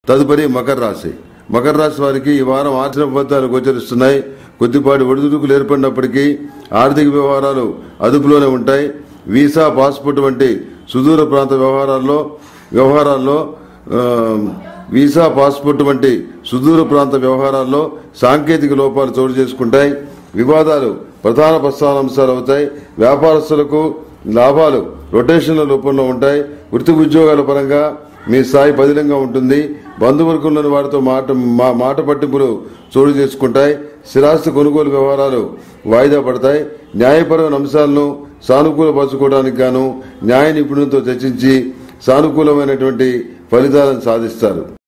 తదుపరి మకర రాశి మకర రాశి వారికి ఈ వారం ఆచరణ ఫలితాలు గోచరిస్తున్నాయి కొద్దిపాటి ఒడిదుడుకులు ఏర్పడినప్పటికీ ఆర్థిక వ్యవహారాలు అదుపులోనే ఉంటాయి వీసా పాస్పోర్ట్ వంటి సుదూర ప్రాంత వ్యవహారాల్లో వ్యవహారాల్లో ఆ, వీసా పాస్పోర్ట్ వంటి సుదూర ప్రాంత వ్యవహారాల్లో సాంకేతిక లోపాలు చోటు చేసుకుంటాయి వివాదాలు ప్రధాన ప్రస్తావనాంశాలు అవుతాయి వ్యాపారస్తులకు లాభాలు రొటేషన్ల రూపంలో ఉంటాయి వృత్తి ఉద్యోగాల పరంగా మీ స్థాయి పదిలంగా ఉంటుంది బంధువర్గంలోని వారితో మాట మా మాట పట్టింపులు చోటు చేసుకుంటాయి స్థిరాస్తి కొనుగోలు వ్యవహారాలు వాయిదా పడతాయి న్యాయపరమైన అంశాలను సానుకూలపరచుకోవడానికి గాను న్యాయ నిపుణులతో చర్చించి సానుకూలమైనటువంటి ఫలితాలను సాధిస్తారు